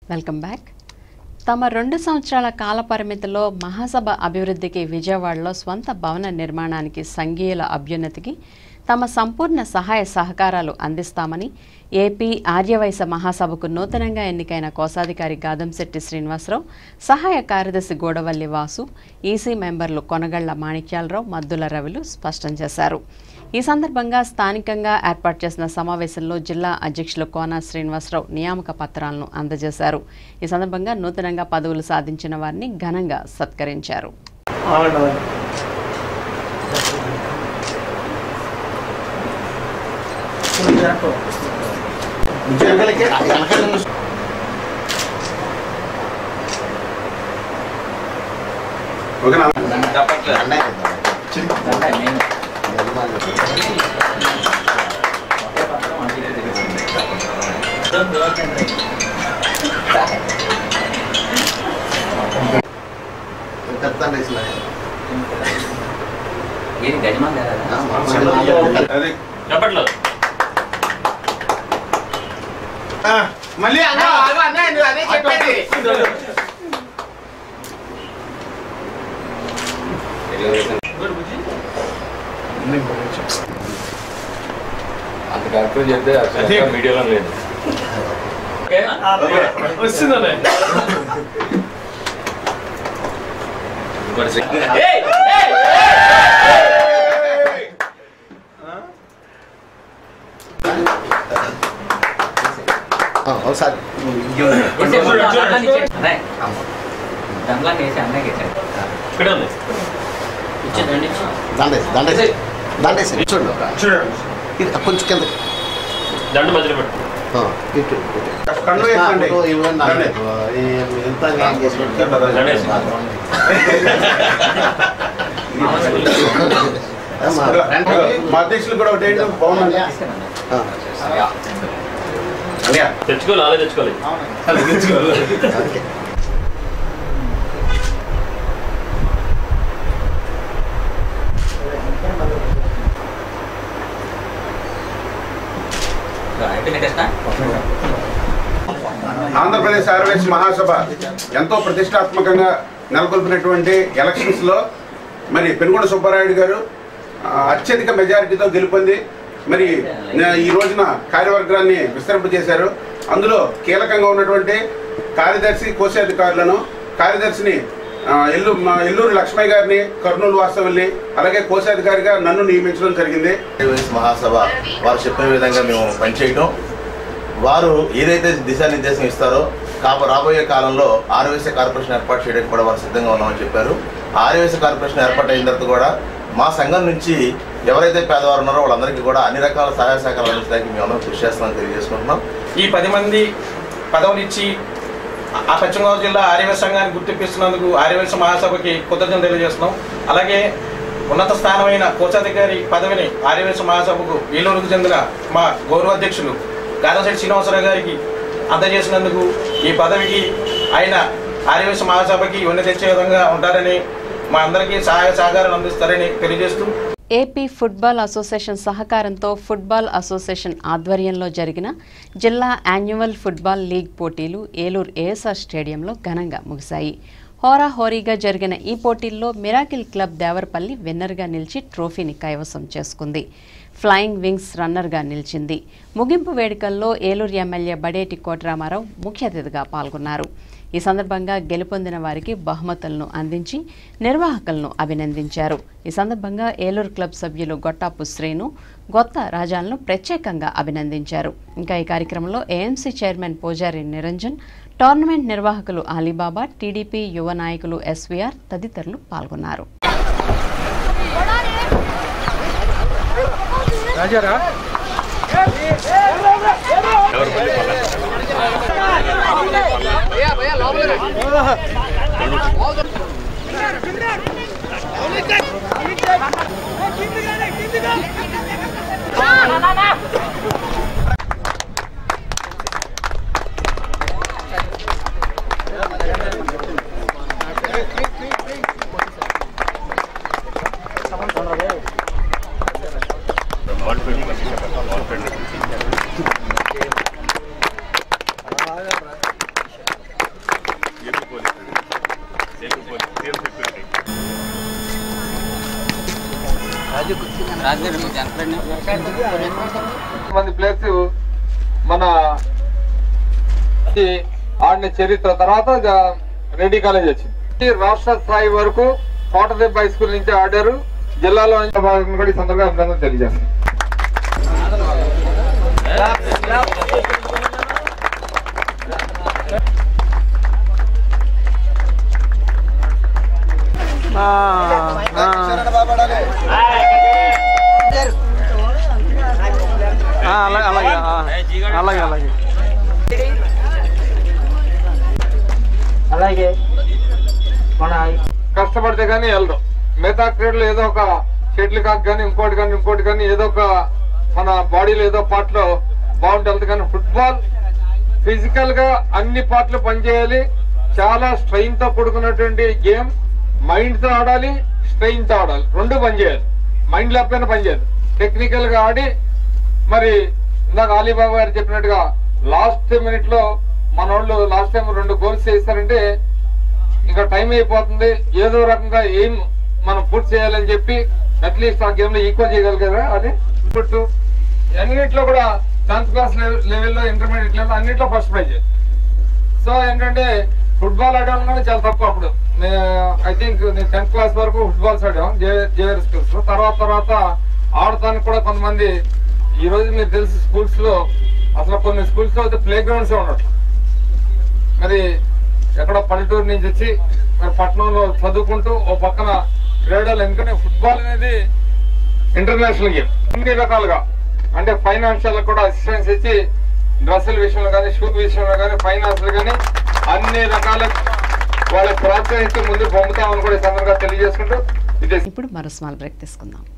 Welcome back తమ రెండు సంవత్సరాల కాల పరిమితిలో మహాసభ అభివృద్ధికి విజయవాడలో స్వంత భవన నిర్మాణానికి సంఘీయుల అభ్యున్నతికి తమ సంపూర్ణ సహాయ సహకారాలు అందిస్తామని ఏపీ ఆర్యవైశ్య మహాసభకు నూతనంగా ఎన్నికైన కోశాధికారి గాదంశెట్టి శ్రీనివాసరావు సహాయ కార్యదర్శి గోడవల్లి వాసు ఈసీ మెంబర్లు కొనగళ్ల మాణిక్యాలరావు మద్దుల రవిలు స్పష్టం చేశారు ఈ సందర్భంగా స్థానికంగా ఏర్పాటు చేసిన సమావేశంలో జిల్లా అధ్యక్షులు కోన శ్రీనివాసరావు నియామక పత్రాలను అందజేశారు ఈ సందర్భంగా నూతనంగా పదవులు సాధించిన వారిని ఘనంగా సత్కరించారు ఓకేనా ఏది గజమా కదా అది చెప్పట్లో మళ్ళీ అన్న అన్న నువ్వు అదే చెప్పేది అంత కరెక్ట్ చెప్తే అదే. మీడియాలో లేదు వస్తుందన్న ఒకసారి అదే దండ్లా వేసి అన్నకి ఇచ్చాడు ఇక్కడ ఉంది ఇచ్చేదండి దండేసి దండేసి దండేసి చూడండి ఒక చూడండి ఇది కొంచెం కింద దండు మధ్యలో పెట్టు ఇటు ఇటు కన్ను వేసుకోండి. ఇప్పుడు ఇవ్వండి నాకు. దండే. ఈ- ఇంత న్యాయం చేసి పెట్టు. దండేసి. ఏమ్మా? మా అధ్యక్షులు కూడా ఒకటి ఏంటి బాగుందండి ఆ, అన్నయ్య తెచ్చుకోవాలి అలా తెచ్చుకోవాలి ఓకే. అయిపోయింది కృష్ణ ఆంధ్రప్రదేశ్ ఆర్వేస్ మహాసభ ఎంతో ప్రతిష్టాత్మకంగా నెలకొల్పినటువంటి ఎలక్షన్స్ లో మరి పెనుగొండ సుబ్బారాయుడు గారు ఆ, అత్యధిక మెజారిటీతో గెలుపొంది మరి న- ఈ రోజున కార్యవర్గాన్ని విస్తరింపజేశారు అందులో కీలకంగా ఉన్నటువంటి కార్యదర్శి కోశాధికారులను కార్యదర్శిని ఆ, ఎల్లు మా ఎల్లూరు లక్ష్మయ్య గారిని కర్నూలు వాస్తవుల్ని అలాగే కోశాధికారిగా నన్ను నియమించడం జరిగింది ఆర్యవైశ్య మహాసభ వారు చెప్పిన విధంగా మేము పనిచేయటం వారు ఏదైతే దిశానిర్దేశం ఇస్తారో కాబ రాబోయే కాలంలో ఆర్యవైశ్య కార్పొరేషన్ ఏర్పాటు చేయడానికి కూడా వారు సిద్ధంగా ఉన్నామని చెప్పారు ఆర్యవైశ్య కార్పొరేషన్ ఏర్పాటు అయిన తర్వాత కూడా మా సంఘం నుంచి ఎవరైతే పేదవారు ఉన్నారో వాళ్ళందరికీ కూడా అన్ని రకాల సహాయ సహకారాలు అందించడానికి మేము అందరం కృషి చేస్తామని తెలియజేసుకుంటున్నాం ఈ పది మంది పదవులు ఇచ్చి ఆ పశ్చిమ గోదావరి జిల్లా ఆర్యవేశ సంఘాన్ని గుర్తింపిస్తున్నందుకు ఆర్యవేశ మహాసభకి కృతజ్ఞతలు తెలియజేస్తున్నాం అలాగే ఉన్నత స్థానమైన కోశాధికారి పదవిని ఆర్యవేశ మహాసభకు ఏలూరుకు చెందిన మా గౌరవ అధ్యక్షులు గాదశెట్టి శ్రీనివాసరావు గారికి అందజేసినందుకు ఈ పదవికి ఆయన ఆర్యవేశ మహాసభకి ఉన్న తెచ్చే విధంగా ఉంటారని మా అందరికీ సహాయ సహకారాలు అందిస్తారని తెలియజేస్తూ ఏపీ ఫుట్బాల్ అసోసియేషన్ సహకారంతో ఫుట్బాల్ అసోసియేషన్ ఆధ్వర్యంలో జరిగిన జిల్లా యాన్యువల్ ఫుట్బాల్ లీగ్ పోటీలు ఏలూరు ఏఎస్ఆర్ స్టేడియంలో ఘనంగా ముగిశాయి హోరాహోరీగా జరిగిన ఈ పోటీల్లో మిరాకిల్ క్లబ్ దేవరపల్లి విన్నర్గా నిలిచి ట్రోఫీని కైవసం చేసుకుంది ఫ్లయింగ్ వింగ్స్ రన్నర్గా నిలిచింది ముగింపు వేడుకల్లో ఏలూరు ఎమ్మెల్యే బడేటి కోటరామారావు ముఖ్య అతిథిగా పాల్గొన్నారు ఈ సందర్భంగా గెలుపొందిన వారికి బహుమతులను అందించి నిర్వాహకులను అభినందించారు ఈ సందర్భంగా ఏలూరు క్లబ్ సభ్యులు గొట్టాపు శ్రీను గొత్త రాజాలను ప్రత్యేకంగా అభినందించారు ఇంకా ఈ కార్యక్రమంలో AMC chairman Pujari Niranjan tournament నిర్వాహకులు అలీబాబా టీడీపీ యువ నాయకులు ఎస్వీఆర్ తదితరులు పాల్గొన్నారు మంది ప్లేయర్స్ మన ఈ ఆడిన చరిత్ర తర్వాత ఇక రెడ్డి కాలేజ్ వచ్చింది ఈ రాష్ట్ర స్థాయి వరకు కోటదెబ్బ హై స్కూల్ నుంచి ఆడారు జిల్లాలో నుంచి భాగంగా కూడా ఈ సందర్భంగా అభినందనలు తెలియజేస్తాను అలాగే అలాగే అలాగే అలాగే మన కష్టపడితే కానీ వెళ్ళడం మిగతా క్రీడలు ఏదో ఒక షెటిల్ కాక్ కానీ ఇంకోటి కానీ ఇంకోటి కానీ ఏదో ఒక మన బాడీలో ఏదో పార్ట్ లో బాగుంటే వెళ్తుంది కానీ ఫుట్బాల్ ఫిజికల్ గా అన్ని పార్ట్లు పనిచేయాలి చాలా స్ట్రెయిన్ తో కూడుకున్నటువంటి గేమ్ మైండ్ తో ఆడాలి స్ట్రెయిన్ తో ఆడాలి రెండు పనిచేయాలి మైండ్ లేకపోయినా పనిచేయాలి టెక్నికల్ గా ఆడి మరి ఇందాక అలీబాబా గారు చెప్పినట్టుగా లాస్ట్ మినిట్ లో మన వాళ్ళు లాస్ట్ టైం రెండు గోల్స్ చేస్తారంటే ఇంకా టైం అయిపోతుంది ఏదో రకంగా ఏం మనం పూర్తి చేయాలని చెప్పి అట్లీస్ట్ ఆ గేమ్ లో ఈక్వల్ చేయగలిగారా అది ఇప్పుడు అన్నిట్లో కూడా టెన్త్ క్లాస్ లెవెల్లో ఇంటర్మీడియట్ లెవెల్ అన్నిట్లో ఫస్ట్ ప్రైజ్ సో ఏంటంటే ఫుట్బాల్ ఆడడం కానీ చాలా తక్కువ అప్పుడు ఐ థింక్ నేను టెన్త్ క్లాస్ వరకు ఫుట్బాల్స్ ఆడాం జేఆర్ స్కూల్స్ లో తర్వాత తర్వాత ఆడటానికి కూడా కొంతమంది ఈ రోజు మీరు తెలుసు స్కూల్స్ లో అసలు కొన్ని స్కూల్స్ లో అయితే ప్లే గ్రౌండ్స్ ఉండట్లేదు మరి ఎక్కడో పల్లెటూరు నుంచి వచ్చి మరి పట్టణంలో చదువుకుంటూ ఓ పక్కన క్రీడలు ఎందుకంటే ఫుట్బాల్ అనేది ఇంటర్నేషనల్ గేమ్ అన్ని రకాలుగా అంటే ఫైనాన్షియల్ కూడా అసిస్టెన్స్ ఇచ్చి డ్రెస్సుల విషయంలో కానీ షూ విషయంలో కానీ ఫైనాన్స్ కానీ అన్ని రకాల వాళ్ళకి ప్రోత్సహించి ముందు పంపుతామని కూడా ఈ సందర్భంగా తెలియజేసుకుంటూ ఇది ఇప్పుడు మరో స్మాల్ బ్రేక్ తీసుకుందాం